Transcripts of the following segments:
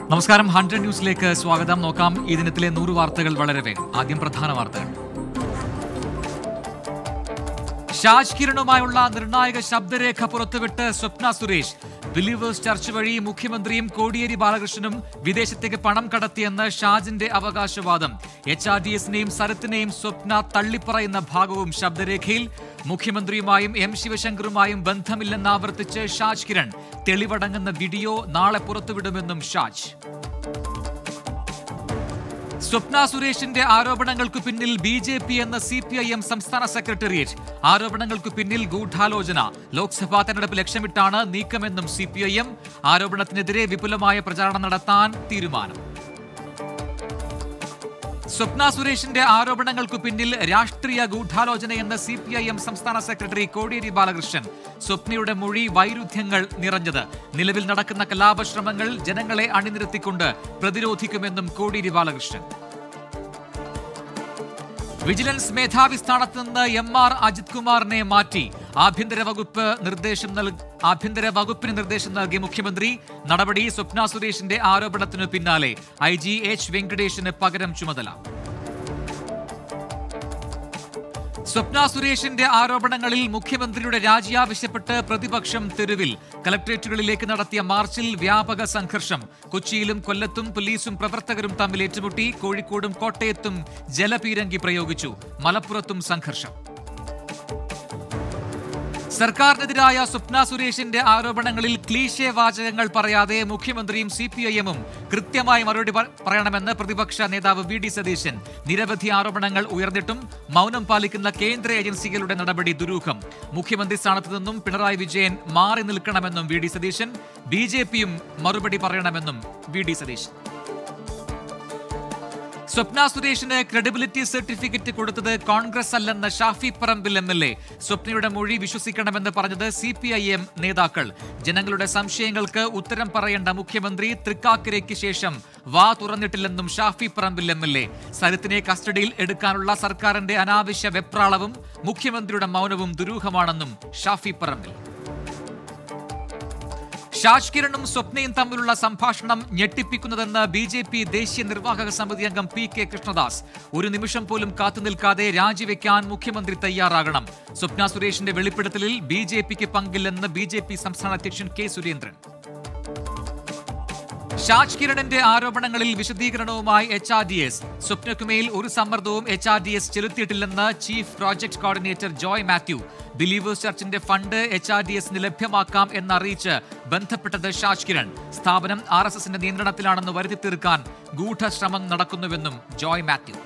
നമസ്കാരം ഹൺഡ്രഡ് ന്യൂസിലേക്ക് സ്വാഗതം നോക്കാം ഈ ദിനത്തിലെ നൂറ് വാർത്തകൾ വളരെ വേഗം ആദ്യം പ്രധാന വാർത്തകൾ ഷാജ് കിരണുമായുള്ള നിർണായക ശബ്ദരേഖ പുറത്തുവിട്ട് സ്വപ്ന സുരേഷ് ബിലീവേഴ്സ് ചർച്ച് വഴി മുഖ്യമന്ത്രിയും കോടിയേരി ബാലകൃഷ്ണനും വിദേശത്തേക്ക് പണം കടത്തിയെന്ന് ഷാജിന്റെ അവകാശവാദം എച്ച് ആർ ഡി എസിനെയും സരത്തിനെയും സ്വപ്ന തള്ളിപ്പറയുന്ന ഭാഗവും ശബ്ദരേഖയിൽ മുഖ്യമന്ത്രിയുമായും എം ശിവശങ്കറുമായും ബന്ധമില്ലെന്ന് ആവർത്തിച്ച് ഷാജ് കിരൺ തെളിവടങ്ങുന്ന വീഡിയോ നാളെ പുറത്തുവിടുമെന്നും ഷാജ് സ്വപ്ന സുരേഷിന്റെ ആരോപണങ്ങൾക്ക് പിന്നിൽ ബി ജെ പി എന്ന സി പി ഐ എം സംസ്ഥാന സെക്രട്ടേറിയറ്റ് ആരോപണങ്ങൾക്ക് പിന്നിൽ ഗൂഢാലോചന ലോക്സഭാ തെരഞ്ഞെടുപ്പ് ലക്ഷ്യമിട്ടാണ് നീക്കമെന്നും സി പി ഐ എം ആരോപണത്തിനെതിരെ വിപുലമായ പ്രചാരണം നടത്താൻ തീരുമാനം സ്വപ്ന സുരേഷിന്റെ ആരോപണങ്ങൾക്കു പിന്നിൽ രാഷ്ട്രീയ ഗൂഢാലോചനയെന്ന് സി പി ഐ എം സംസ്ഥാന സെക്രട്ടറി കോടിയേരി ബാലകൃഷ്ണൻ സ്വപ്നയുടെ മൊഴി വൈരുദ്ധ്യങ്ങൾ നിറഞ്ഞത് നിലവിൽ നടക്കുന്ന കലാപശ്രമങ്ങൾ ജനങ്ങളെ അണിനിരത്തിക്കൊണ്ട് പ്രതിരോധിക്കുമെന്നും കോടിയേരി ബാലകൃഷ്ണൻ വിജിലൻസ് മേധാവി സ്ഥാനത്ത് നിന്ന് എം ആർ അജിത് കുമാറിനെ മാറ്റി ആഭ്യന്തര വകുപ്പ് നിർദ്ദേശം നൽ- ആഭ്യന്തര വകുപ്പിന് നിർദ്ദേശം നൽകിയ മുഖ്യമന്ത്രി നടപടി സ്വപ്ന സുരേഷിന്റെ ആരോപണത്തിനു പിന്നാലെ ഐ ജി എച്ച് വെങ്കടേഷിന് പകരം ചുമതല സ്വപ്ന സുരേഷിന്റെ ആരോപണങ്ങളിൽ മുഖ്യമന്ത്രിയുടെ രാജി ആവശ്യപ്പെട്ട് പ്രതിപക്ഷം തെരുവിൽ കലക്ട്രേറ്റുകളിലേക്ക് നടത്തിയ മാർച്ചിൽ വ്യാപക സംഘർഷം കൊച്ചിയിലും കൊല്ലത്തും പോലീസും പ്രവർത്തകരും തമ്മിൽ ഏറ്റുമുട്ടി കോഴിക്കോടും കോട്ടയത്തും ജലപീരങ്കി പ്രയോഗിച്ചു മലപ്പുറത്തും സംഘർഷം സർക്കാരിനെതിരായ സ്വപ്ന സുരേഷിന്റെ ആരോപണങ്ങളിൽ ക്ലീശേ വാചകങ്ങൾ പറയാതെ മുഖ്യമന്ത്രിയും സി പി ഐ എമ്മും കൃത്യമായി മറുപടി പ- പറയണമെന്ന് പ്രതിപക്ഷ നേതാവ് വി ഡി സതീശൻ നിരവധി ആരോപണങ്ങൾ ഉയർന്നിട്ടും മൗനം പാലിക്കുന്ന കേന്ദ്ര ഏജൻസികളുടെ നടപടി ദുരൂഹം മുഖ്യമന്ത്രി സ്ഥാനത്ത് നിന്നും പിണറായി വിജയൻ മാറി നിൽക്കണമെന്നും V D Satheesan B J പിയും മറുപടി പറയണമെന്നും വി ഡി സതീശൻ സ്വപ്ന സുരേഷിന് ക്രെഡിബിലിറ്റി സർട്ടിഫിക്കറ്റ് കൊടുത്തത് കോൺഗ്രസ് അല്ലെന്ന് Shafi Parambil M L A സ്വപ്നയുടെ മൊഴി വിശ്വസിക്കണമെന്ന് പറഞ്ഞത് സി പി ഐ എം നേതാക്കൾ ജനങ്ങളുടെ സംശയങ്ങൾക്ക് ഉത്തരം പറയേണ്ട മുഖ്യമന്ത്രി തൃക്കാക്കരയ്ക്ക് ശേഷം വാ തുറന്നിട്ടില്ലെന്നും Shafi Parambil M L A സരിത്തിനെ കസ്റ്റഡിയിൽ എടുക്കാനുള്ള സർക്കാരിന്റെ അനാവശ്യ വെപ്രാളവും മുഖ്യമന്ത്രിയുടെ മൗനവും ദുരൂഹമാണെന്നും ഷാഫി പറമ്പിൽ ഷാജ് കിരണും സ്വപ്നയും തമ്മിലുള്ള സംഭാഷണം ഞെട്ടിപ്പിക്കുന്നതെന്ന് ബി ജെ പി ദേശീയ നിർവാഹക സമിതി അംഗം പി കെ കൃഷ്ണദാസ് ഒരു നിമിഷം പോലും കാത്തുനിൽക്കാതെ രാജിവെക്കാൻ മുഖ്യമന്ത്രി തയ്യാറാകണം സ്വപ്ന സുരേഷിന്റെ വെളിപ്പെടുത്തലിൽ ബി ജെ പിക്ക് പങ്കില്ലെന്ന് ബി ജെ പി സംസ്ഥാന അധ്യക്ഷൻ കെ സുരേന്ദ്രൻ ഷാജ് കിരണിന്റെ ആരോപണങ്ങളിൽ വിശദീകരണവുമായി എച്ച് ആർ ഡി എസ് സ്വപ്നക്കുമേൽ ഒരു സമ്മർദ്ദവും എച്ച് ആർ ഡി എസ് ചെലുത്തിയിട്ടില്ലെന്ന് chief project coordinator Joy Mathew Believers ചർച്ചിന്റെ ഫണ്ട് എച്ച് ആർ ഡി എസിന് ലഭ്യമാക്കാം എന്നറിയിച്ച് ബന്ധപ്പെട്ടത് ഷാജ് കിരൺ സ്ഥാപനം ആർ എസ് എസിന്റെ നിയന്ത്രണത്തിലാണെന്ന് വരുത്തി തീർക്കാൻ ഗൂഢശ്രമം നടക്കുന്നുവെന്നും ജോയ് മാത്യു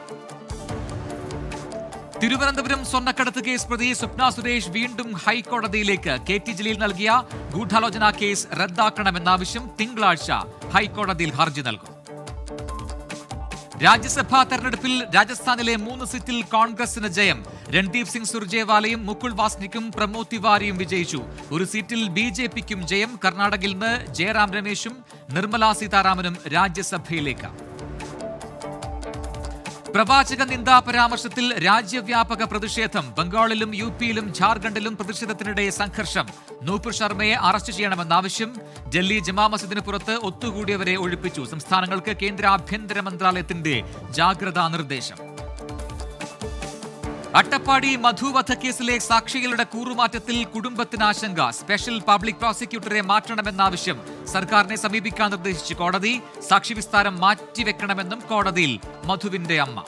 തിരുവനന്തപുരം സ്വർണ്ണക്കടത്ത് കേസ് പ്രതി സ്വപ്ന സുരേഷ് വീണ്ടും ഹൈക്കോടതിയിലേക്ക് കെ ടി ജലീൽ നൽകിയ ഗൂഢാലോചന കേസ് റദ്ദാക്കണമെന്ന ആവശ്യം തിങ്കളാഴ്ച ഹൈക്കോടതിയിൽ ഹർജി നൽകും രാജ്യസഭാ തെരഞ്ഞെടുപ്പിൽ രാജസ്ഥാനിലെ മൂന്ന് സീറ്റിൽ കോൺഗ്രസിന് ജയം രൺദീപ് സിംഗ് സുർജേവാലയും മുകുൾ വാസ്നിക്കും പ്രമോദ് തിവാരിയും വിജയിച്ചു ഒരു സീറ്റിൽ ബി ജെ പിക്കും ജയം കർണാടകയിൽ നിന്ന് ജയറാം രമേശും നിർമ്മലാ സീതാരാമനും രാജ്യസഭയിലേക്ക് പ്രവാചക നിന്ദാ പരാമർശത്തിൽ രാജ്യവ്യാപക പ്രതിഷേധം ബംഗാളിലും യു പിയിലും ജാർഖണ്ഡിലും പ്രതിഷേധത്തിനിടെ സംഘർഷം നൂപുർ ശർമ്മയെ അറസ്റ്റ് ചെയ്യണമെന്ന ആവശ്യം ഡൽഹി ജമാ മസ്ജിദിന് പുറത്ത് ഒത്തുകൂടിയവരെ ഒഴിപ്പിച്ചു സംസ്ഥാനങ്ങൾക്ക് കേന്ദ്ര ആഭ്യന്തര മന്ത്രാലയത്തിന്റെ ജാഗ്രതാ നിർദ്ദേശം അട്ടപ്പാടി മധു വധക്കേസിലെ സാക്ഷികളുടെ കൂറുമാറ്റത്തിൽ കുടുംബത്തിന് ആശങ്ക സ്പെഷ്യൽ പബ്ലിക് പ്രോസിക്യൂട്ടറെ മാറ്റണമെന്ന ആവശ്യം സർക്കാരിനെ സമീപിക്കാൻ നിർദ്ദേശിച്ച് കോടതി സാക്ഷി വിസ്താരം മാറ്റിവെക്കണമെന്നും കോടതിയിൽ മധുവിന്റെ അമ്മ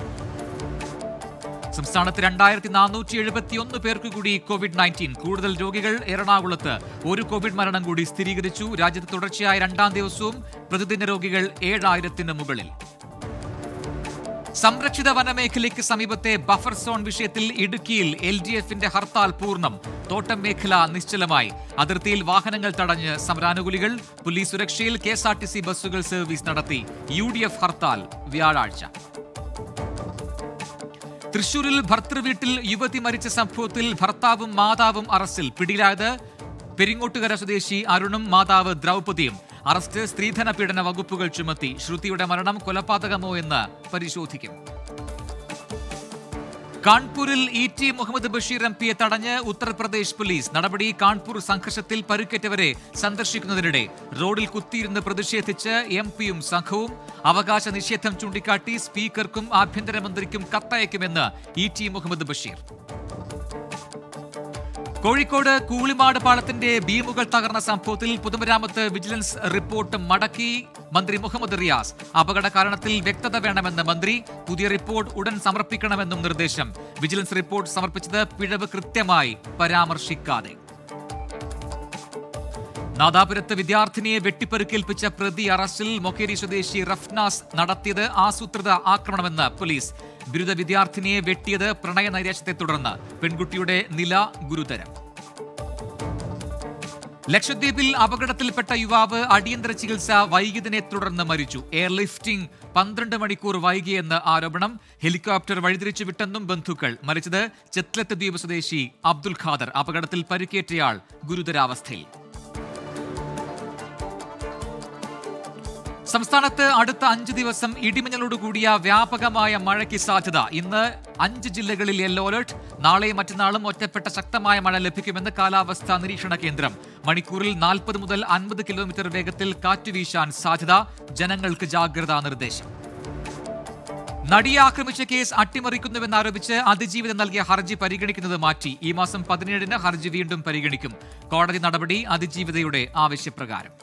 സംസ്ഥാനത്ത് രണ്ടായിരത്തി നാനൂറ്റി എഴുപത്തിയൊന്ന് പേർക്ക് കൂടി കോവിഡ് നയൻറ്റീൻ കൂടുതൽ രോഗികൾ എറണാകുളത്ത് ഒരു കോവിഡ് മരണം കൂടി സ്ഥിരീകരിച്ചു രാജ്യത്ത് തുടർച്ചയായ രണ്ടാം ദിവസവും പ്രതിദിന രോഗികൾ ഏഴായിരത്തിന് മുകളിൽ സംരക്ഷിത വനമേഖലയ്ക്ക് സമീപത്തെ ബഫർ സോൺ വിഷയത്തിൽ ഇടുക്കിയിൽ എൽ ഡി എഫിന്റെ ഹർത്താൽ പൂർണ്ണം തോട്ടം മേഖല നിശ്ചലമായി അതിർത്തിയിൽ വാഹനങ്ങൾ തടഞ്ഞ് സമരാനുകൂലികൾ പോലീസ് സുരക്ഷയിൽ K S R T C ബസ്സുകൾ സർവീസ് നടത്തി യു ഡി എഫ് ഹർത്താൽ വ്യാഴാഴ്ച തൃശൂരിൽ ഭർത്തൃവീട്ടിൽ യുവതി മരിച്ച സംഭവത്തിൽ ഭർത്താവും മാതാവും അറസ്റ്റിൽ പിടിയിലായത് പെരിങ്ങോട്ടുകര സ്വദേശി അരുണും മാതാവ് ദ്രൗപതിയും അറസ്റ്റ് സ്ത്രീധന പീഡന വകുപ്പുകൾ ചുമത്തി ശ്രുതിയുടെ മരണം കൊലപാതകമോ എന്ന് പരിശോധിക്കും കാൺപൂരിൽ E T Muhammad Basheer M പിയെ തടഞ്ഞ് ഉത്തർപ്രദേശ് പോലീസ് നടപടി കാൺപൂർ സംഘർഷത്തിൽ പരുക്കേറ്റവരെ സന്ദർശിക്കുന്നതിനിടെ റോഡിൽ കുത്തിയിരുന്ന് പ്രതിഷേധിച്ച് എം പിയും സംഘവും അവകാശ നിഷേധം ചൂണ്ടിക്കാട്ടി സ്പീക്കർക്കും ആഭ്യന്തരമന്ത്രിക്കും കത്തയക്കുമെന്ന് ഇ ടി മുഹമ്മദ് ബഷീർ കോഴിക്കോട് കൂളിമാട് പാളത്തിന്റെ ബീമുകൾ തകർന്ന സംഭവത്തിൽ പൊതുമരാമത്ത് വിജിലൻസ് റിപ്പോർട്ട് മടക്കി മന്ത്രി മുഹമ്മദ് റിയാസ് അപകട കാരണത്തിൽ വ്യക്തത വേണമെന്ന് മന്ത്രി പുതിയ റിപ്പോർട്ട് ഉടൻ സമർപ്പിക്കണമെന്നും നിർദ്ദേശം വിജിലൻസ് റിപ്പോർട്ട് സമർപ്പിച്ചത് പിഴവ് കൃത്യമായി പരാമർശിക്കാതെ നാദാപുരത്ത് വിദ്യാർത്ഥിനിയെ വെട്ടിപ്പരുക്കേൽപ്പിച്ച പ്രതി അറസ്റ്റിൽ മൊക്കേരി സ്വദേശി റഫ്നാസ് നടത്തിയത് ആസൂത്രിത ആക്രമണമെന്ന് പോലീസ് ബിരുദ വിദ്യാർത്ഥിനിയെ വെട്ടിയത് പ്രണയ നൈരാശ്യത്തെ തുടർന്ന് പെൺകുട്ടിയുടെ നില ഗുരുതരം ലക്ഷദ്വീപിൽ അപകടത്തിൽപ്പെട്ട യുവാവ് അടിയന്തര ചികിത്സ വൈകിയതിനെ തുടർന്ന് മരിച്ചു എയർലിഫ്റ്റിംഗ് പന്ത്രണ്ട് മണിക്കൂർ വൈകിയെന്ന് ആരോപണം ഹെലികോപ്റ്റർ വഴിതിരിച്ചു വിട്ടെന്നും ബന്ധുക്കൾ മരിച്ചത് ചെത്ലത്ത് ദ്വീപ് സ്വദേശി അബ്ദുൽ ഖാദർ അപകടത്തിൽ പരിക്കേറ്റയാൾ ഗുരുതരാവസ്ഥയിൽ സംസ്ഥാനത്ത് അടുത്ത അഞ്ച് ദിവസം ഇടിമിന്നലോട് കൂടിയ വ്യാപകമായ മഴയ്ക്ക് സാധ്യത ഇന്ന് അഞ്ച് ജില്ലകളിൽ യെല്ലോ അലർട്ട് നാളെയും മറ്റന്നാളും ഒറ്റപ്പെട്ട ശക്തമായ മഴ ലഭിക്കുമെന്ന് കാലാവസ്ഥാ നിരീക്ഷണ കേന്ദ്രം മണിക്കൂറിൽ നാൽപ്പത് മുതൽ അൻപത് കിലോമീറ്റർ വേഗത്തിൽ കാറ്റ് വീശാൻ സാധ്യത ജനങ്ങൾക്ക് ജാഗ്രതാ നിർദ്ദേശം നടിയെ ആക്രമിച്ച കേസ് അട്ടിമറിക്കുന്നുവെന്നാരോപിച്ച് അതിജീവിതം നൽകിയ ഹർജി പരിഗണിക്കുന്നത് മാറ്റി ഈ മാസം പതിനേഴിന് ഹർജി വീണ്ടും പരിഗണിക്കും കോടതി നടപടി അതിജീവിതയുടെ ആവശ്യപ്രകാരം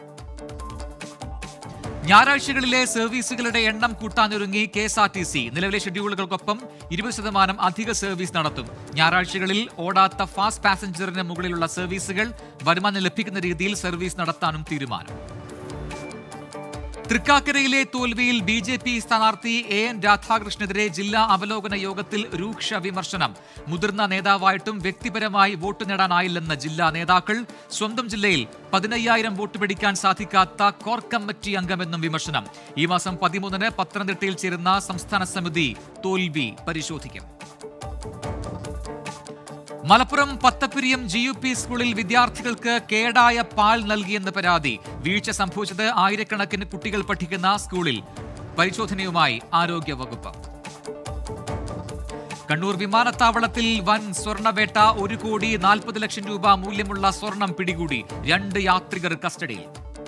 ഞായറാഴ്ചകളിലെ സർവീസുകളുടെ എണ്ണം കൂട്ടാനൊരുങ്ങി K S R T C നിലവിലെ ഷെഡ്യൂളുകൾക്കൊപ്പം ഇരുപത് ശതമാനം അധിക സർവീസ് നടത്തും ഞായറാഴ്ചകളിൽ ഓടാത്ത ഫാസ്റ്റ് പാസഞ്ചറിന് മുകളിലുള്ള സർവീസുകൾ വരുമാനം ലഭിക്കുന്ന രീതിയിൽ സർവീസ് നടത്താനും തീരുമാനം തൃക്കാക്കരയിലെ തോൽവിയിൽ ബി ജെ പി സ്ഥാനാർത്ഥി എ എൻ രാധാകൃഷ്ണനെതിരെ ജില്ലാ അവലോകന യോഗത്തിൽ രൂക്ഷ വിമർശനം മുതിർന്ന നേതാവായിട്ടും വ്യക്തിപരമായി വോട്ട് നേടാനായില്ലെന്ന് ജില്ലാ നേതാക്കൾ സ്വന്തം ജില്ലയിൽ പതിനയ്യായിരം വോട്ട് പിടിക്കാൻ സാധിക്കാത്ത കോർ കമ്മിറ്റി അംഗമെന്നും വിമർശനം ഈ മാസം പതിമൂന്നിന് പത്തനംതിട്ടയിൽ ചേരുന്ന സംസ്ഥാന സമിതി തോൽവി പരിശോധിക്കും Malappuram Pathappiriyam G U P സ്കൂളിൽ വിദ്യാർത്ഥികൾക്ക് കേടായ പാൽ നൽകിയെന്ന് പരാതി വീഴ്ച സംഭവിച്ചത് ആയിരക്കണക്കിന് കുട്ടികൾ പഠിക്കുന്ന സ്കൂളിൽ പരിശോധനയുമായി ആരോഗ്യ വകുപ്പ് കണ്ണൂർ വിമാനത്താവളത്തിൽ വൻ സ്വർണവേട്ട ഒരു കോടി നാൽപ്പത് ലക്ഷം രൂപ മൂല്യമുള്ള സ്വർണം പിടികൂടി രണ്ട് യാത്രികർ കസ്റ്റഡിയിൽ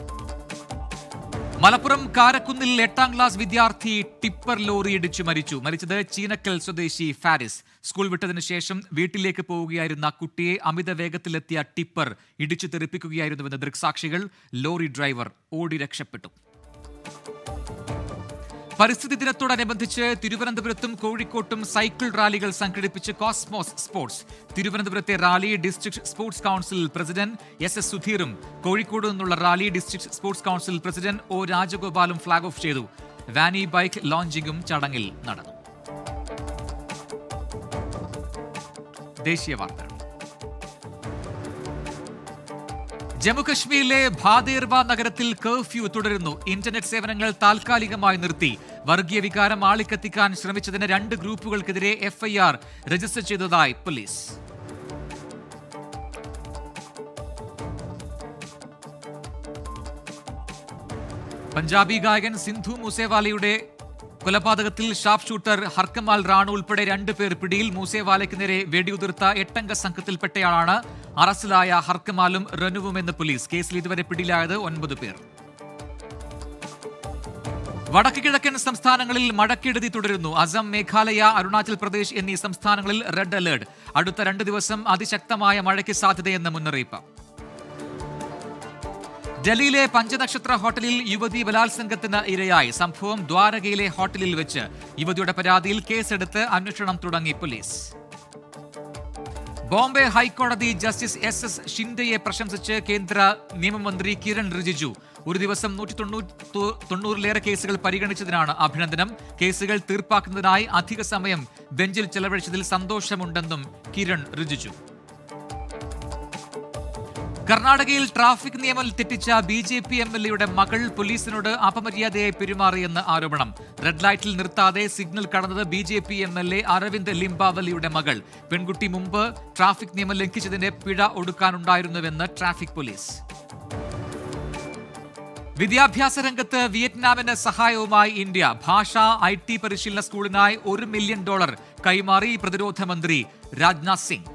മലപ്പുറം കാരക്കുന്നിൽ എട്ടാം ക്ലാസ് വിദ്യാർത്ഥി ടിപ്പർ ലോറി ഇടിച്ചു മരിച്ചു മരിച്ചത് ചീനക്കൽ സ്വദേശി ഫാരിസ് സ്കൂൾ വിട്ടതിനു ശേഷം വീട്ടിലേക്ക് പോവുകയായിരുന്ന കുട്ടിയെ അമിത വേഗത്തിലെത്തിയ ടിപ്പർ ഇടിച്ചു തെറിപ്പിക്കുകയായിരുന്നുവെന്ന് ദൃക്സാക്ഷികൾ ലോറി ഡ്രൈവർ ഓടി രക്ഷപ്പെട്ടു പരിസ്ഥിതി ദിനത്തോടനുബന്ധിച്ച് തിരുവനന്തപുരത്തും കോഴിക്കോട്ടും സൈക്കിൾ റാലികൾ സംഘടിപ്പിച്ച് കോസ്മോസ് സ്പോർട്സ് തിരുവനന്തപുരത്തെ rally district sports council president S S സുധീറും കോഴിക്കോട് നിന്നുള്ള rally district sports council president O രാജഗോപാലും ഫ്ളാഗ് ഓഫ് ചെയ്തു വാനി ബൈക്ക് ലോഞ്ചിങ്ങും ചടങ്ങിൽ നടന്നു ദേശീയ വാർത്തകൾ ജമ്മുകശ്മീരിലെ ഭാദേർവ നഗരത്തിൽ കർഫ്യൂ തുടരുന്നു ഇന്റർനെറ്റ് സേവനങ്ങൾ താൽക്കാലികമായി നിർത്തി വർഗീയ വികാരം ആളിക്കത്തിക്കാൻ ശ്രമിച്ചതിന് രണ്ട് ഗ്രൂപ്പുകൾക്കെതിരെ എഫ്ഐആർ രജിസ്റ്റർ ചെയ്തതായി പോലീസ് പഞ്ചാബി ഗായകൻ സിന്ധു മൂസേവാലയുടെ കൊലപാതകത്തിൽ ഷാർപ്പ് ഷൂട്ടർ ഹർക്കമാൽ റാണു ഉൾപ്പെടെ രണ്ടുപേർ പിടിയിൽ മൂസേവാലയ്ക്ക് നേരെ വെടിയുതിർത്ത എട്ടംഗ സംഘത്തിൽപ്പെട്ടയാളാണ് അറസ്റ്റിലായ ഹർക്കമാലും റനുവും എന്ന് പോലീസ് കേസിൽ ഇതുവരെ പിടിയിലായത് ഒൻപത് പേർ വടക്ക് കിഴക്കൻ സംസ്ഥാനങ്ങളിൽ മഴക്കെടുതി തുടരുന്നു അസം മേഘാലയ അരുണാചൽ പ്രദേശ് എന്നീ സംസ്ഥാനങ്ങളിൽ റെഡ് അലേർട്ട് അടുത്ത രണ്ട് ദിവസം അതിശക്തമായ മഴയ്ക്ക് സാധ്യതയെന്ന് മുന്നറിയിപ്പ് ഡൽഹിയിലെ പഞ്ചനക്ഷത്ര ഹോട്ടലിൽ യുവതി ബലാത്സംഗത്തിന് ഇരയായി സംഭവം ദ്വാരകയിലെ ഹോട്ടലിൽ വെച്ച് യുവതിയുടെ പരാതിയിൽ കേസെടുത്ത് അന്വേഷണം തുടങ്ങി പോലീസ് ബോംബെ ഹൈക്കോടതി ജസ്റ്റിസ് എസ് എസ് ഷിൻഡയെ പ്രശംസിച്ച് കേന്ദ്ര നിയമമന്ത്രി കിരൺ റിജിജു ഒരു ദിവസം നൂറ്റി തൊണ്ണൂറിലേറെ കേസുകൾ പരിഗണിച്ചതിനാണ് അഭിനന്ദനം കേസുകൾ തീർപ്പാക്കുന്നതിനായി അധിക സമയം ബെഞ്ചിൽ ചെലവഴിച്ചതിൽ സന്തോഷമുണ്ടെന്നും കിരൺ റിജിജു കർണാടകയിൽ ട്രാഫിക് നിയമം തെറ്റിച്ച B J P M L എയുടെ മകൾ പോലീസിനോട് അപമര്യാദയായി പെരുമാറിയെന്ന് ആരോപണം റെഡ് ലൈറ്റിൽ നിർത്താതെ സിഗ്നൽ കടന്നത് B J P M L A Aravind ലിംബാവലിയുടെ മകൾ പെൺകുട്ടി മുമ്പ് ട്രാഫിക് നിയമം ലംഘിച്ചതിന്റെ പിഴ ഒടുക്കാനുണ്ടായിരുന്നുവെന്ന് ട്രാഫിക് പോലീസ് വിദ്യാഭ്യാസ രംഗത്ത് വിയറ്റ്നാമിന് സഹായവുമായി ഇന്ത്യ ഭാഷാ ഐ ടി പരിശീലന സ്കൂളിനായി ഒരു മില്യൺ ഡോളർ കൈമാറി പ്രതിരോധ മന്ത്രി രാജ്നാഥ് സിംഗ്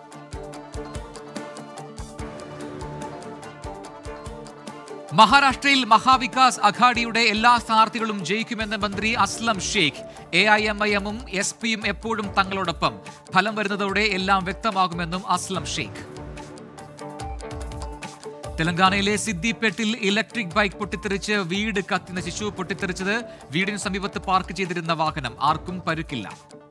മഹാരാഷ്ട്രയിൽ മഹാവികാസ് അഘാഡിയുടെ എല്ലാ സ്ഥാനാർത്ഥികളും ജയിക്കുമെന്ന് മന്ത്രി Aslam Shaikh A I M I എമ്മും എസ് പിയും എപ്പോഴും തങ്ങളോടൊപ്പം ഫലം വരുന്നതോടെ എല്ലാം വ്യക്തമാകുമെന്നും അസ്ലം ഷെയ്ഖ് തെലങ്കാനയിലെ സിദ്ദിപേട്ടിൽ ഇലക്ട്രിക് ബൈക്ക് പൊട്ടിത്തെറിച്ച് വീട് കത്തി നശിച്ചു പൊട്ടിത്തെറിച്ചത് വീടിന് സമീപത്ത് പാർക്ക് ചെയ്തിരുന്ന വാഹനം ആർക്കും പരുക്കില്ല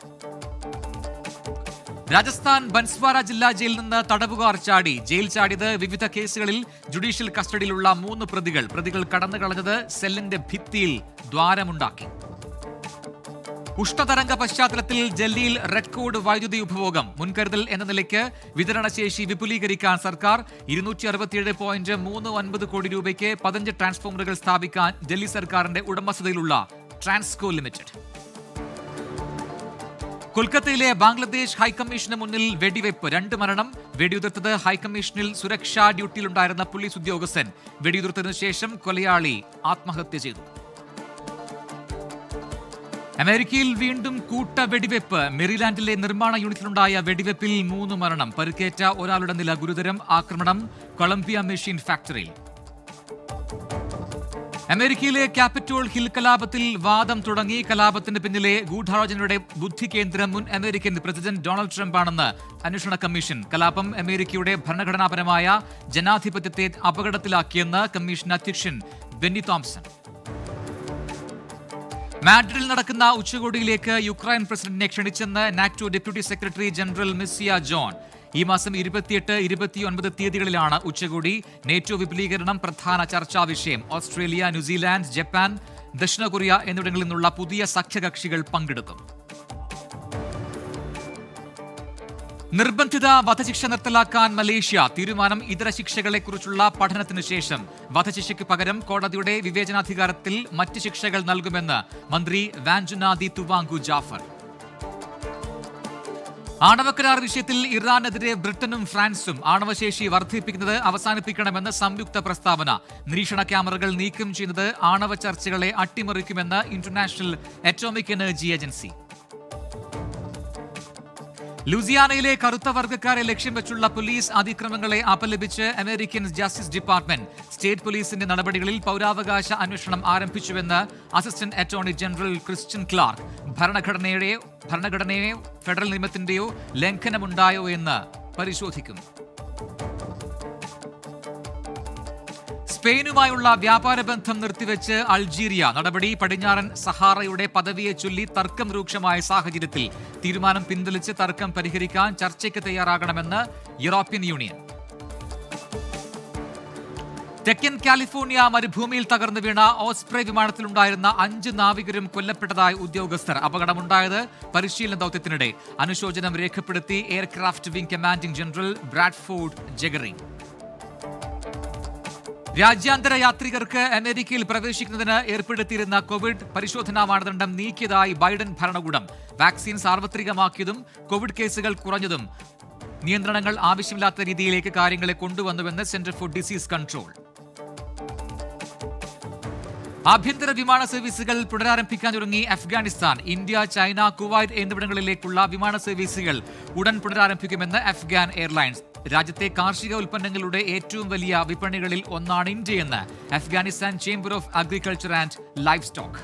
രാജസ്ഥാൻ ബൻസ്വാര ജില്ലാ ജയിലിൽ നിന്ന് തടവുകാർ ചാടി ജയിൽ ചാടിയത് വിവിധ കേസുകളിൽ ജുഡീഷ്യൽ കസ്റ്റഡിയിലുള്ള മൂന്ന് പ്രതികൾ പ്രതികൾ കടന്നു കളഞ്ഞത് സെല്ലിന്റെ ഭിത്തിയിൽ ദ്വാരമുണ്ടാക്കി ഉഷ്ണതരംഗ പശ്ചാത്തലത്തിൽ ഡൽഹിയിൽ റെക്കോർഡ് വൈദ്യുതി ഉപഭോഗം മുൻകരുതൽ എന്ന നിലയ്ക്ക് വിതരണശേഷി വിപുലീകരിക്കാൻ സർക്കാർ ഇരുന്നൂറ്റി അറുപത്തിയേഴ് പോയിന്റ് മൂന്ന് ഒൻപത് കോടി രൂപയ്ക്ക് പതിനഞ്ച് ട്രാൻസ്ഫോമറുകൾ സ്ഥാപിക്കാൻ ഡൽഹി സർക്കാരിന്റെ ഉടമസ്ഥതയിലുള്ള ട്രാൻസ്കോ ലിമിറ്റഡ് കൊൽക്കത്തയിലെ ബാംഗ്ലാദേശ് ഹൈക്കമ്മീഷന് മുന്നിൽ വെടിവെപ്പ് രണ്ട് മരണം വെടിയുതിർത്തത് ഹൈക്കമ്മീഷനിൽ സുരക്ഷാ ഡ്യൂട്ടിയിലുണ്ടായിരുന്ന പോലീസ് ഉദ്യോഗസ്ഥൻ വെടിയുതിർത്തതിനു ശേഷം കൊലയാളി ആത്മഹത്യ ചെയ്തു അമേരിക്കയിൽ വീണ്ടും കൂട്ട വെടിവെപ്പ് മെറിലാൻഡിലെ നിർമ്മാണ യൂണിറ്റിലുണ്ടായ വെടിവെപ്പിൽ മൂന്ന് മരണം പരുക്കേറ്റ ഒരാളുടെ നില ഗുരുതരം ആക്രമണം കൊളംബിയ മെഷീൻ ഫാക്ടറിയിൽ അമേരിക്കയിലെ ക്യാപിറ്റോൾ ഹിൽ കലാപത്തിൽ വാദം തുടങ്ങി കലാപത്തിന് പിന്നിലെ ഗൂഢാലോചനയുടെ ബുദ്ധി കേന്ദ്രം മുൻ അമേരിക്കൻ പ്രസിഡന്റ് ഡൊണാൾഡ് ട്രംപ് ആണെന്ന് അന്വേഷണ കമ്മീഷൻ കലാപം അമേരിക്കയുടെ ഭരണഘടനാപരമായ ജനാധിപത്യത്തെ അപകടത്തിലാക്കിയെന്ന് കമ്മീഷൻ അധ്യക്ഷൻ ബെന്നി തോംസൺ മാഡ്രിഡിൽ നടക്കുന്ന ഉച്ചകോടിയിലേക്ക് യുക്രൈൻ പ്രസിഡന്റിനെ ക്ഷണിച്ചെന്ന് NATO deputy secretary general Mircea Geoana ഈ മാസം ഇരുപത്തിയെട്ട് ഇരുപത്തിയൊൻപത് തീയതികളിലാണ് ഉച്ചകോടി നേറ്റോ വിപുലീകരണം പ്രധാന ചർച്ചാ വിഷയം ഓസ്ട്രേലിയ ന്യൂസിലാൻഡ് ജപ്പാൻ ദക്ഷിണ കൊറിയ എന്നിവിടങ്ങളിൽ നിന്നുള്ള പുതിയ സഖ്യകക്ഷികൾ പങ്കെടുക്കും നിർബന്ധിത വധശിക്ഷ നിർത്തലാക്കാൻ മലേഷ്യ തീരുമാനം ഇതര ശിക്ഷകളെക്കുറിച്ചുള്ള പഠനത്തിന് ശേഷം വധശിക്ഷയ്ക്ക് പകരം കോടതിയുടെ വിവേചനാധികാരത്തിൽ മറ്റ് ശിക്ഷകൾ നൽകുമെന്ന് മന്ത്രി വാഞ്ചുനാദി തുവാങ്കു ജാഫർ ആണവക്കരാർ വിഷയത്തിൽ ഇറാനെതിരെ ബ്രിട്ടനും ഫ്രാൻസും ആണവശേഷി വർദ്ധിപ്പിക്കുന്നത് അവസാനിപ്പിക്കണമെന്ന് സംയുക്ത പ്രസ്താവന നിരീക്ഷണ ക്യാമറകൾ നീക്കം ചെയ്യുന്നത് ആണവ ചർച്ചകളെ അട്ടിമറിക്കുമെന്ന് ഇന്റർനാഷണൽ അറ്റോമിക് എനർജി ഏജൻസി ലൂസിയാനയിലെ കറുത്ത വർഗ്ഗക്കാരെ ലക്ഷ്യം വെച്ചുള്ള പോലീസ് അതിക്രമങ്ങളെ അപലപിച്ച് അമേരിക്കൻ ജസ്റ്റിസ് ഡിപ്പാർട്ട്മെന്റ് സ്റ്റേറ്റ് പോലീസിന്റെ നടപടികളിൽ പൗരാവകാശ അന്വേഷണം ആരംഭിച്ചുവെന്ന് assistant attorney general Christian Clark ഭരണഘടനയുടെ ഭരണഘടനയോ ഫെഡറൽ നിയമത്തിന്റെയോ ലംഘനമുണ്ടായോ എന്ന് പരിശോധിക്കും സ്പെയിനുമായുള്ള വ്യാപാര ബന്ധം നിർത്തിവെച്ച് അൾജീരിയ നടപടി പടിഞ്ഞാറൻ സഹാറയുടെ പദവിയെ ചൊല്ലി തർക്കം രൂക്ഷമായ സാഹചര്യത്തിൽ തീരുമാനം പിൻവലിച്ച് തർക്കം പരിഹരിക്കാൻ ചർച്ചയ്ക്ക് തയ്യാറാകണമെന്ന് യൂറോപ്യൻ യൂണിയൻ തെക്കൻ കാലിഫോർണിയ മരുഭൂമിയിൽ തകർന്നു വീണ ഓസ്പ്രേ വിമാനത്തിലുണ്ടായിരുന്ന അഞ്ച് നാവികരും കൊല്ലപ്പെട്ടതായി ഉദ്യോഗസ്ഥർ അപകടമുണ്ടായത് പരിശീലന ദൌത്യത്തിനിടെ അനുശോചനം രേഖപ്പെടുത്തി aircraft wing commanding general Bradford Gering രാജ്യാന്തര യാത്രികർക്ക് അമേരിക്കയിൽ പ്രവേശിക്കുന്നതിന് ഏർപ്പെടുത്തിയിരുന്ന കോവിഡ് പരിശോധനാ മാനദണ്ഡം നീക്കിയതായി ബൈഡൻ ഭരണകൂടം വാക്സിൻ സാർവത്രികമാക്കിയതും കോവിഡ് കേസുകൾ കുറഞ്ഞതും നിയന്ത്രണങ്ങൾ ആവശ്യമില്ലാത്ത രീതിയിലേക്ക് കാര്യങ്ങളെ കൊണ്ടുവന്നുവെന്ന് സെന്റർ ഫോർ ഡിസീസ് കൺട്രോൾ ആഭ്യന്തര വിമാന സർവീസുകൾ പുനരാരംഭിക്കാൻ തുടങ്ങി അഫ്ഗാനിസ്ഥാൻ ഇന്ത്യ ചൈന കുവൈറ്റ് എന്നിവിടങ്ങളിലേക്കുള്ള വിമാന സർവീസുകൾ ഉടൻ പുനരാരംഭിക്കുമെന്ന് അഫ്ഗാൻ എയർലൈൻസ് രാജ്യത്തെ കാർഷിക ഉൽപ്പന്നങ്ങളുടെ ഏറ്റവും വലിയ വിപണികളിൽ ഒന്നാണ് ഇന്ത്യയെന്ന് Afghanistan chamber of agriculture and livestock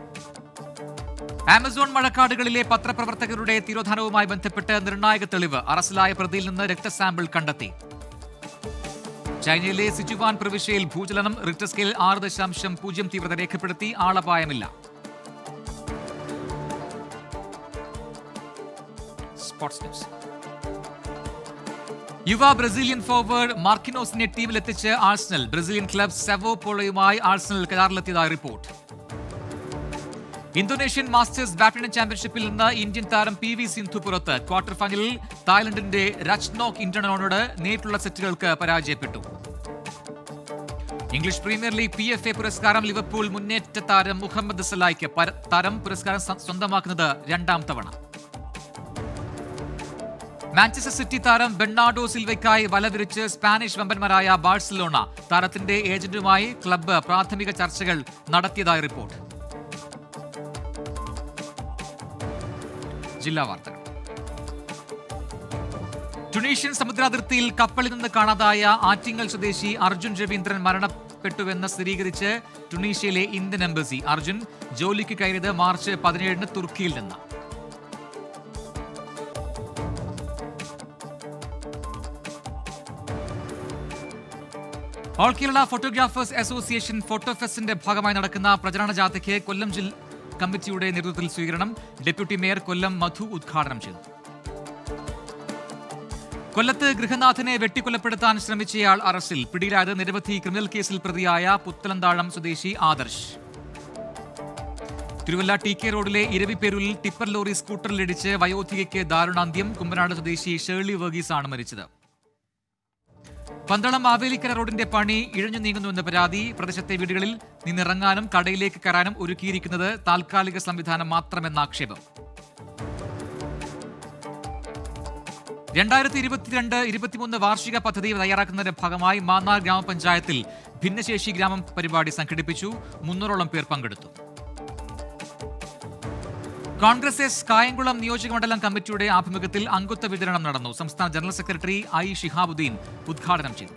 Amazon മഴക്കാടുകളിലെ പത്രപ്രവർത്തകരുടെ തിരോധാനവുമായി ബന്ധപ്പെട്ട് നിർണായക തെളിവ് അറസ്റ്റിലായ പ്രതിയിൽ നിന്ന് രക്തസാമ്പിൾ കണ്ടെത്തി ചൈനയിലെ സിജുവാൻ പ്രവിശ്യയിൽ ഭൂചലനം റിക്ടർ സ്കെയിൽ ആറ് ദശാംശം പൂജ്യം തീവ്രത രേഖപ്പെടുത്തി ആളപായമില്ല സ്പോർട്സ് ന്യൂസ് യുവ ബ്രസീലിയൻ ഫോർവേഡ് മാർക്കിനോസിനെ ടീമിലെത്തിച്ച് ആഴ്സണൽ ബ്രസീലിയൻ ക്ലബ് സെവോ പോളോയുമായി ആഴ്സണൽ കരാറിലെത്തിയതായി റിപ്പോർട്ട് ഇന്തോനേഷ്യൻ മാസ്റ്റേഴ്സ് ബാഡ്മിന്റൺ ചാമ്പ്യൻഷിപ്പിൽ നിന്ന് ഇന്ത്യൻ താരം പി വി സിന്ധു പുറത്ത് ക്വാർട്ടർ ഫൈനലിൽ തായ്ലൻഡിന്റെ രച്നോക്ക് ഇന്റർണോട് നേരിട്ടുള്ള സെറ്റുകൾക്ക് പരാജയപ്പെട്ടു English premier league P F A പുരസ്കാരം ലിവർപൂൾ മുന്നേറ്റ താരം മുഹമ്മദ് സലായിക്ക് പര- താരം പുരസ്കാരം സ്വ- സ്വന്തമാക്കുന്നത് രണ്ടാം തവണ മാഞ്ചസ്റ്റർ സിറ്റി താരം ബെർണാഡോ സിൽവയ്ക്കായി വലവിരിച്ച് സ്പാനിഷ് വമ്പന്മാരായ ബാഴ്സലോണ താരത്തിന്റെ ഏജന്റുമായി ക്ലബ്ബ് പ്രാഥമിക ചർച്ചകൾ നടത്തിയതായി റിപ്പോർട്ട് ജില്ലാ വാർത്തകൾ ടുണീഷ്യൻ സമുദ്രാതിർത്തിയിൽ കപ്പലിൽ നിന്ന് കാണാതായ ആറ്റിങ്ങൽ സ്വദേശി അർജുൻ രവീന്ദ്രൻ മരണപ്പെട്ടുവെന്ന് സ്ഥിരീകരിച്ച് ടുണീഷ്യയിലെ ഇന്ത്യൻ എംബസി അർജുൻ ജോലിക്ക് കയറിയത് മാർച്ച് പതിനേഴിന് തുർക്കിയിൽ നിന്ന് all Kerala photographers association photo ഫെസ്റ്റിന്റെ ഭാഗമായി നടക്കുന്ന പ്രചരണ ജാഥയ്ക്ക് കൊല്ലം ജില്ല കമ്മിറ്റിയുടെ നേതൃത്വത്തിൽ സ്വീകരണം ഡെപ്യൂട്ടി മേയർ കൊല്ലം മധു ഉദ്ഘാടനം ചെയ്തു കൊല്ലത്ത് ഗൃഹനാഥനെ വെട്ടിക്കൊലപ്പെടുത്താൻ ശ്രമിച്ചയാൾ അറസ്റ്റിൽ പിടിയിലായത് നിരവധി ക്രിമിനൽ കേസിൽ പ്രതിയായ പുത്തലന്താഴം സ്വദേശി ആദർശ് തിരുവല്ല ടി കെ റോഡിലെ ഇരവിപ്പേരൂരിൽ ടിപ്പർ ലോറി സ്കൂട്ടറിലിടിച്ച് വയോധികയ്ക്ക് ദാരുണാന്ത്യം കുമ്പനാട് സ്വദേശി ഷേർലി വർഗീസ് ആണ് മരിച്ചത് പന്തളം മാവേലിക്കര റോഡിന്റെ പണി ഇഴഞ്ഞു നീങ്ങുന്നുവെന്ന പരാതി പ്രദേശത്തെ വീടുകളിൽ നിന്നിറങ്ങാനും കടയിലേക്ക് കയറാനും ഒരുക്കിയിരിക്കുന്നത് താൽക്കാലിക സംവിധാനം മാത്രമെന്ന ആക്ഷേപം രണ്ടായിരത്തി ഇരുപത്തിരണ്ട് ഇരുപത്തിമൂന്ന് വാർഷിക പദ്ധതി തയ്യാറാക്കുന്നതിന്റെ ഭാഗമായി മാന്നാർ ഗ്രാമപഞ്ചായത്തിൽ ഭിന്നശേഷി ഗ്രാമം പരിപാടി സംഘടിപ്പിച്ചു മുന്നൂറോളം പേർ പങ്കെടുത്തു കോൺഗ്രസ് എസ് കായംകുളം നിയോജകമണ്ഡലം കമ്മിറ്റിയുടെ ആഭിമുഖ്യത്തിൽ അംഗത്വ വിതരണം നടന്നു സംസ്ഥാന ജനറൽ സെക്രട്ടറി ഐ ഷിഹാബുദ്ദീൻ ഉദ്ഘാടനം ചെയ്തു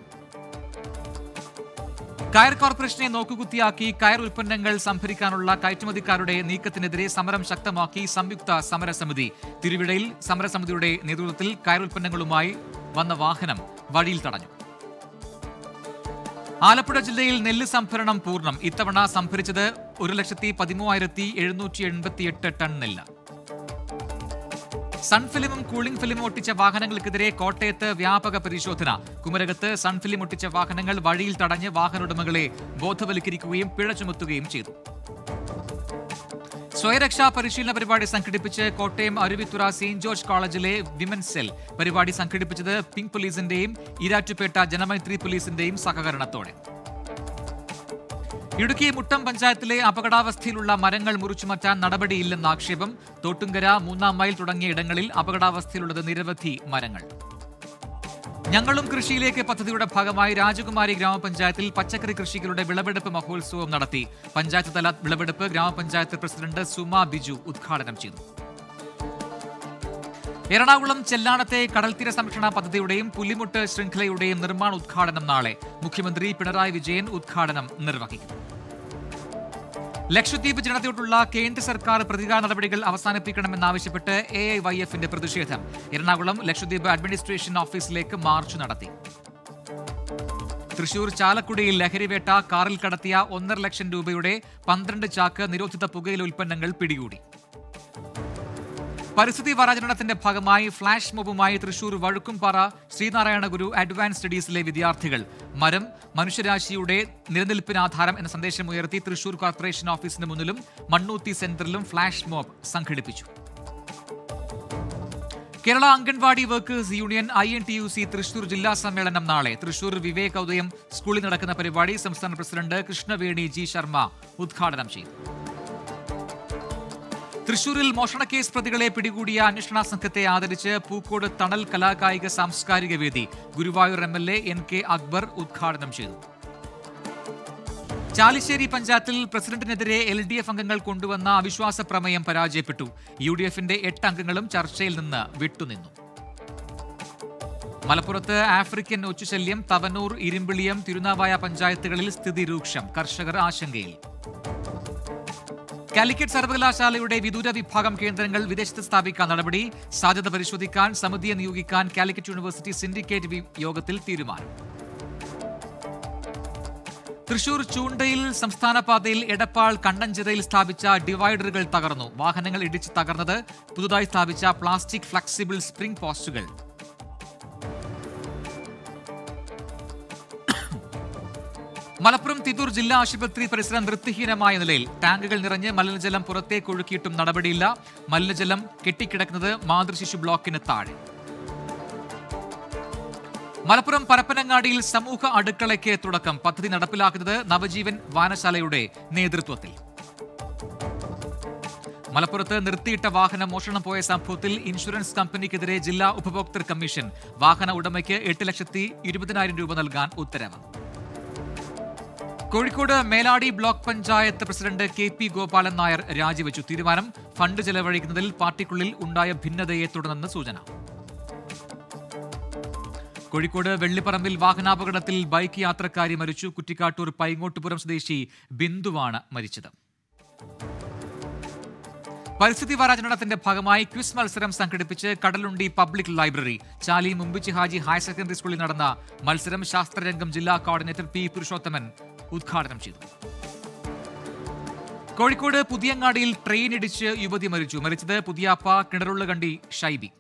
കയർ കോർപ്പറേഷനെ നോക്കുകുത്തിയാക്കി കയർ ഉൽപ്പന്നങ്ങൾ സംഭരിക്കാനുള്ള കയറ്റുമതിക്കാരുടെ നീക്കത്തിനെതിരെ സമരം ശക്തമാക്കി സംയുക്ത സമരസമിതി തിരുവിടയിൽ സമരസമിതിയുടെ നേതൃത്വത്തിൽ കയർ ഉൽപ്പന്നങ്ങളുമായി വന്ന വാഹനം വഴിയിൽ തടഞ്ഞു ആലപ്പുഴ ജില്ലയിൽ നെല്ല് സംഭരണം പൂർണ്ണം ഇത്തവണ സംഭരിച്ചത് ഒരു ലക്ഷത്തി പതിമൂവായിരത്തി എഴുന്നൂറ്റി എൺപത്തിയെട്ട് ടൺ നെല്ല് സൺഫിലിമും കൂളിംഗ് ഫിലിമും ഒട്ടിച്ച വാഹനങ്ങൾക്കെതിരെ കോട്ടയത്ത് വ്യാപക പരിശോധന കുമരകത്ത് സൺഫിലിം ഒട്ടിച്ച വാഹനങ്ങൾ വഴിയിൽ തടഞ്ഞ് വാഹനോടമകളെ ബോധവൽക്കരിക്കുകയും പിഴ ചുമത്തുകയും ചെയ്തു സ്വയരക്ഷാ പരിശീലന പരിപാടി സംഘടിപ്പിച്ച് കോട്ടയം അരുവിത്തുറ സെയിന്റ് ജോർജ് കോളേജിലെ വിമൻസ് സെൽ പരിപാടി സംഘടിപ്പിച്ചത് പിങ്ക് പോലീസിന്റെയും ഈരാറ്റുപേട്ട ജനമൈത്രി പോലീസിന്റെയും സഹകരണത്തോടെ ഇടുക്കി മുട്ടം പഞ്ചായത്തിലെ അപകടാവസ്ഥയിലുള്ള മരങ്ങൾ മുറിച്ചുമാറ്റാൻ നടപടിയില്ലെന്ന ആക്ഷേപം തോട്ടുങ്കര മൂന്നാം മൈൽ തുടങ്ങിയ ഇടങ്ങളിൽ അപകടാവസ്ഥയിലുള്ളത് നിരവധി മരങ്ങൾ ഞങ്ങളും കൃഷിയിലേക്ക് പദ്ധതിയുടെ ഭാഗമായി രാജകുമാരി ഗ്രാമപഞ്ചായത്തിൽ പച്ചക്കറി കൃഷികളുടെ വിളവെടുപ്പ് മഹോത്സവം നടത്തി പഞ്ചായത്ത് തല വിളവെടുപ്പ് ഗ്രാമപഞ്ചായത്ത് പ്രസിഡന്റ് സുമ ബിജു ഉദ്ഘാടനം ചെയ്തു എറണാകുളം ചെല്ലാണത്തെ കടൽത്തീര സംരക്ഷണ പദ്ധതിയുടെയും പുലിമുട്ട് ശൃംഖലയുടെയും നിർമ്മാണ ഉദ്ഘാടനം നാളെ മുഖ്യമന്ത്രി പിണറായി വിജയൻ ഉദ്ഘാടനം നിർവഹിക്കും ലക്ഷദ്വീപ് ജനതയോടുള്ള കേന്ദ്ര സർക്കാർ പ്രതികാര നടപടികൾ അവസാനിപ്പിക്കണമെന്നാവശ്യപ്പെട്ട് എ ഐ വൈ എഫിന്റെ പ്രതിഷേധം എറണാകുളം ലക്ഷദ്വീപ് അഡ്മിനിസ്ട്രേഷൻ ഓഫീസിലേക്ക് മാർച്ച് നടത്തി തൃശൂർ ചാലക്കുടിയിൽ ലഹരിവേട്ട കാറിൽ കടത്തിയ ഒന്നര ലക്ഷം രൂപയുടെ പന്ത്രണ്ട് ചാക്ക് നിരോധിത പുകയില ഉൽപ്പന്നങ്ങൾ പിടികൂടി പരിസ്ഥിതി വാരാചരണത്തിന്റെ ഭാഗമായി ഫ്ലാഷ് മോബുമായി തൃശൂർ വഴുക്കുംപാറ ശ്രീനാരായണ ഗുരു അഡ്വാൻസ് സ്റ്റഡീസിലെ വിദ്യാർത്ഥികൾ മരം മനുഷ്യരാശിയുടെ നിലനിൽപ്പിന് ആധാരം എന്ന സന്ദേശം ഉയർത്തി തൃശൂർ കോർപ്പറേഷൻ ഓഫീസിന് മുന്നിലും മണ്ണൂത്തി സെന്ററിലും ഫ്ലാഷ് മോബ് സംഘടിപ്പിച്ചു Kerala anganwadi workers union I N T U C Thrissur ജില്ലാ സമ്മേളനം നാളെ തൃശൂർ വിവേക് ഉദയം സ്കൂളിൽ നടക്കുന്ന പരിപാടി സംസ്ഥാന പ്രസിഡന്റ് കൃഷ്ണവേണി ജി ശർമ്മ ഉദ്ഘാടനം ചെയ്തു തൃശൂരിൽ മോഷണക്കേസ് പ്രതികളെ പിടികൂടിയ അന്വേഷണ സംഘത്തെ ആദരിച്ച് പൂക്കോട് തണൽ കലാകായിക സാംസ്കാരിക വേദി Guruvayur M L A N K Akbar ഉദ്ഘാടനം ചെയ്തു ചാലിശ്ശേരി പഞ്ചായത്തിൽ പ്രസിഡന്റിനെതിരെ എൽ ഡി എഫ് അംഗങ്ങൾ കൊണ്ടുവന്ന അവിശ്വാസ പ്രമേയം പരാജയപ്പെട്ടു യു ഡി എഫിന്റെ എട്ട് അംഗങ്ങളും ചർച്ചയിൽ നിന്ന് വിട്ടുനിന്നു മലപ്പുറത്ത് ആഫ്രിക്കൻ ഒച്ചുശല്യം തവനൂർ ഇരുമ്പിളിയം തിരുനാവായ പഞ്ചായത്തുകളിൽ സ്ഥിതി രൂക്ഷം കർഷകർ ആശങ്കയിൽ കാലിക്കറ്റ് സർവകലാശാലയുടെ വിദൂര വിഭാഗം കേന്ദ്രങ്ങൾ വിദേശത്ത് സ്ഥാപിക്കാൻ നടപടി സാധ്യത പരിശോധിക്കാൻ സമിതിയെ നിയോഗിക്കാൻ കാലിക്കറ്റ് യൂണിവേഴ്സിറ്റി സിൻഡിക്കേറ്റ് വി- യോഗത്തിൽ തീരുമാനം തൃശൂർ ചൂണ്ടയിൽ സംസ്ഥാന പാതയിൽ എടപ്പാൾ കണ്ണഞ്ചിറയിൽ സ്ഥാപിച്ച ഡിവൈഡറുകൾ തകർന്നു വാഹനങ്ങൾ ഇടിച്ച് തകർന്നത് പുതുതായി സ്ഥാപിച്ച പ്ലാസ്റ്റിക് ഫ്ലെക്സിബിൾ സ്പ്രിംഗ് പോസ്റ്റുകൾ മലപ്പുറം തിരൂർ ജില്ലാ ആശുപത്രി പരിസരം വൃത്തിഹീനമായ നിലയിൽ ടാങ്കുകൾ നിറഞ്ഞ് മലിനജലം പുറത്തേക്ക് ഒഴുക്കിയിട്ടും നടപടിയില്ല മലിനജലം കെട്ടിക്കിടക്കുന്നത് മാതൃശിശു ബ്ലോക്കിന് താഴെ മലപ്പുറം പരപ്പനങ്ങാടിയിൽ സമൂഹ അടുക്കളയ്ക്ക് തുടക്കം പദ്ധതി നടപ്പിലാക്കുന്നത് നവജീവൻ വായനശാലയുടെ നേതൃത്വത്തിൽ മലപ്പുറത്ത് നിർത്തിയിട്ട വാഹനം മോഷണം പോയ സംഭവത്തിൽ ഇൻഷുറൻസ് കമ്പനിക്കെതിരെ ജില്ലാ ഉപഭോക്തൃ കമ്മീഷൻ വാഹന ഉടമയ്ക്ക് എട്ട് ലക്ഷത്തി ഇരുപതിനായിരം രൂപ നൽകാൻ ഉത്തരവ് Kozhikode Meladi block panchayat president K P Gopalan Nair രാജിവെച്ചു തീരുമാനം ഫണ്ട് ചെലവഴിക്കുന്നതിൽ പാർട്ടിക്കുള്ളിൽ ഉണ്ടായ ഭിന്നതയെ തുടർന്നെന്ന് സൂചന കോഴിക്കോട് വെള്ളിപ്പറമ്പിൽ വാഹനാപകടത്തിൽ ബൈക്ക് യാത്രക്കാരി മരിച്ചു കുറ്റിക്കാട്ടൂർ പൈങ്ങോട്ടുപുരം സ്വദേശി ബിന്ദുവാണ് മരിച്ചത് പരിസ്ഥിതി വാരാചരണത്തിന്റെ ഭാഗമായി ക്വിസ് മത്സരം സംഘടിപ്പിച്ച് Kadalundi public library Chali Mumbichi Haji higher secondary സ്കൂളിൽ നടന്ന മത്സരം ശാസ്ത്രരംഗം ജില്ലാ കോർഡിനേറ്റർ പി പുരുഷോത്തമൻ ഉദ്ഘാടനം ചെയ്തു കോഴിക്കോട് പുതിയങ്ങാടിയിൽ ട്രെയിൻ ഇടിച്ച് യുവതി മരിച്ചു മരിച്ചത് പുതിയാപ്പ കിണറുള്ളകണ്ടി ഷൈബി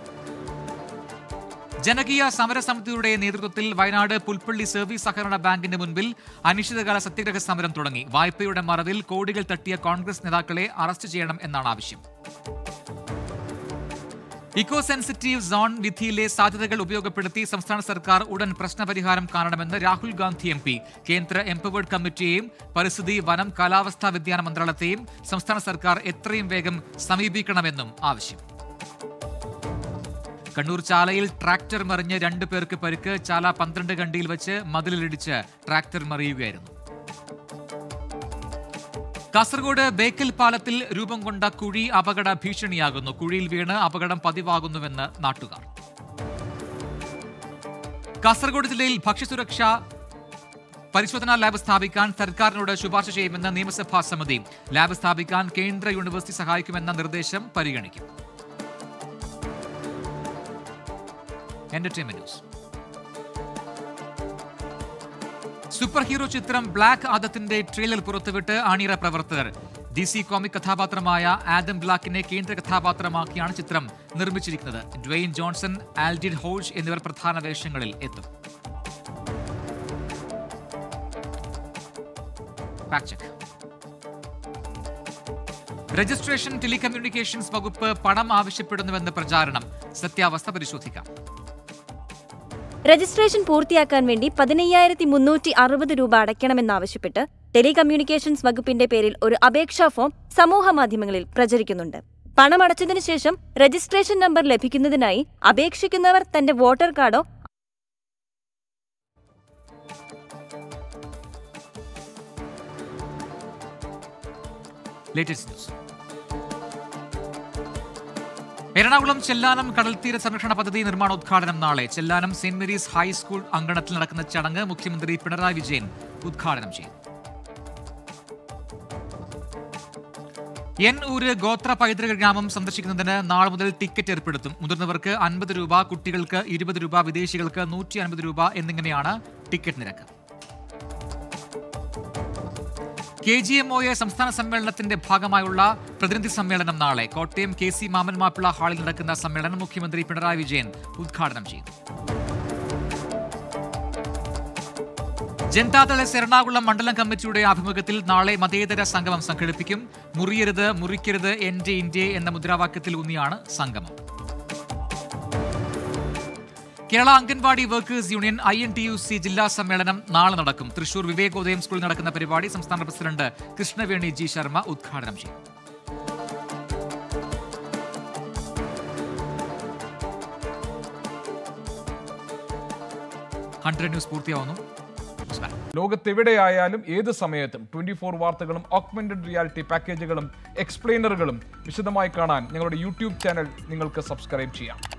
ജനകീയ സമരസമിതിയുടെ നേതൃത്വത്തിൽ വയനാട് പുൽപ്പള്ളി സർവീസ് സഹകരണ ബാങ്കിന്റെ മുൻപിൽ അനിശ്ചിതകാല സത്യഗ്രഹ സമരം തുടങ്ങി വായ്പയുടെ മറവിൽ കോടികൾ തട്ടിയ കോൺഗ്രസ് നേതാക്കളെ അറസ്റ്റ് ചെയ്യണം എന്നാണ് ആവശ്യം ഇക്കോ സെൻസിറ്റീവ് സോൺ വിധിയിലെ സാധ്യതകൾ ഉപയോഗപ്പെടുത്തി സംസ്ഥാന സർക്കാർ ഉടൻ പ്രശ്നപരിഹാരം കാണണമെന്ന് രാഹുൽ ഗാന്ധി എം പി കേന്ദ്ര എംപവേർഡ് കമ്മിറ്റിയെയും പരിസ്ഥിതി വനം കാലാവസ്ഥാ വ്യതിയാന മന്ത്രാലയത്തെയും സംസ്ഥാന സർക്കാർ എത്രയും വേഗം സമീപിക്കണമെന്നും ആവശ്യം കണ്ണൂർ ചാലയിൽ ട്രാക്ടർ മറിഞ്ഞ് രണ്ടു പേർക്ക് പരിക്ക് ചാല പന്ത്രണ്ട് കണ്ടിയിൽ വെച്ച് മതിലിടിച്ച് ട്രാക്ടർ മറിയുകയായിരുന്നു കാസർഗോഡ് ബേക്കൽ പാലത്തിൽ രൂപം കൊണ്ട കുഴി അപകട ഭീഷണിയാകുന്നു കുഴിയിൽ വീണ് അപകടം പതിവാകുന്നുവെന്ന് നാട്ടുകാർ കാസർഗോഡ് ജില്ലയിൽ ഭക്ഷ്യസുരക്ഷ പരിശോധനാ ലാബ് സ്ഥാപിക്കാൻ സർക്കാരിനോട് ശുപാർശ ചെയ്യുമെന്ന് നിയമസഭാ സമിതി ലാബ് സ്ഥാപിക്കാൻ കേന്ദ്ര യൂണിവേഴ്സിറ്റി സഹായിക്കുമെന്ന നിർദ്ദേശം പരിഗണിക്കും എന്റർടൈൻമെന്റ് ന്യൂസ് സൂപ്പർ ഹീറോ ചിത്രം ബ്ലാക്ക് ആദത്തിന്റെ ട്രെയിലർ പുറത്തുവിട്ട് അണിയറ പ്രവർത്തകർ ഡി സി കോമിക് കഥാപാത്രമായ ആദം ബ്ലാക്കിനെ കേന്ദ്ര കഥാപാത്രമാക്കിയാണ് ചിത്രം നിർമ്മിച്ചിരിക്കുന്നത് ഡ്വെയിൻ ജോൺസൺ ആൽഡിഡ് ഹോൾഷ് എന്നിവർ പ്രധാന വേഷങ്ങളിൽ എത്തും Fact check. രജിസ്ട്രേഷൻ ടെലികമ്മ്യൂണിക്കേഷൻസ് വകുപ്പ് പണം ആവശ്യപ്പെടുന്നുവെന്ന് പ്രചാരണം സത്യാവസ്ഥ പരിശോധിക്കാം രജിസ്ട്രേഷൻ പൂർത്തിയാക്കാൻ വേണ്ടി പതിനയ്യായിരത്തി മുന്നൂറ്റി അറുപത് രൂപ അടയ്ക്കണമെന്നാവശ്യപ്പെട്ട് ടെലികമ്മ്യൂണിക്കേഷൻസ് വകുപ്പിന്റെ പേരിൽ ഒരു അപേക്ഷാ ഫോം സമൂഹ മാധ്യമങ്ങളിൽ പ്രചരിക്കുന്നുണ്ട് പണമടച്ചതിനു ശേഷം രജിസ്ട്രേഷൻ നമ്പർ ലഭിക്കുന്നതിനായി അപേക്ഷിക്കുന്നവർ തന്റെ വോട്ടർ കാർഡോ ലേറ്റസ്റ്റ് ന്യൂസ് എറണാകുളം ചെല്ലാനം കടൽത്തീര സംരക്ഷണ പദ്ധതി നിർമ്മാണോദ്ഘാടനം നാളെ ചെല്ലാനം സെന്റ് മേരീസ് ഹൈസ്കൂൾ അങ്കണത്തിൽ നടക്കുന്ന ചടങ്ങ് മുഖ്യമന്ത്രി പിണറായി വിജയൻ ഉദ്ഘാടനം ചെയ്യും എൻ ഊര് ഗോത്ര പൈതൃക ഗ്രാമം സന്ദർശിക്കുന്നതിന് നാളെ മുതൽ ടിക്കറ്റ് ഏർപ്പെടുത്തും മുതിർന്നവർക്ക് അൻപത് രൂപ കുട്ടികൾക്ക് ഇരുപത് രൂപ വിദേശികൾക്ക് നൂറ്റി അൻപത് രൂപ എന്നിങ്ങനെയാണ് ടിക്കറ്റ് നിരക്ക് K G M O A സംസ്ഥാന സമ്മേളനത്തിന്റെ ഭാഗമായുള്ള പ്രതിനിധി സമ്മേളനം നാളെ കോട്ടയം കെ സി മാമൻ മാപ്പിള ഹാളിൽ നടക്കുന്ന സമ്മേളനം മുഖ്യമന്ത്രി പിണറായി വിജയൻ ഉദ്ഘാടനം ചെയ്യും ജനതാദൾ എസ് എറണാകുളം മണ്ഡലം കമ്മിറ്റിയുടെ ആഭിമുഖ്യത്തിൽ നാളെ മതേതര സംഗമം സംഘടിപ്പിക്കും മുറിയരുത് മുറിക്കരുത് എന്റെ ഇന്ത്യ എന്ന മുദ്രാവാക്യത്തിൽ ഊന്നിയാണ് സംഗമം Kerala anganwadi workers union I N T U C ജില്ലാ സമ്മേളനം നാളെ നടക്കും തൃശൂർ വിവേകോദയം സ്കൂളിൽ നടക്കുന്ന പരിപാടി സംസ്ഥാന പ്രസിഡന്റ് കൃഷ്ണവേണി ജി ശർമ്മ ഉദ്ഘാടനം ചെയ്യും ഹൺഡ്രഡ് ന്യൂസ് പൂർത്തിയാവുന്നു നമസ്കാരം ലോകത്തെവിടെയായാലും ഏത് സമയത്തും ട്വന്റി ഫോർ വാർത്തകളും ഓഗ്മെന്റഡ് റിയാലിറ്റി പാക്കേജുകളും എക്സ്പ്ലെയിനറുകളും വിശദമായി കാണാൻ ഞങ്ങളുടെ യൂട്യൂബ് ചാനൽ നിങ്ങൾക്ക് സബ്സ്ക്രൈബ് ചെയ്യാം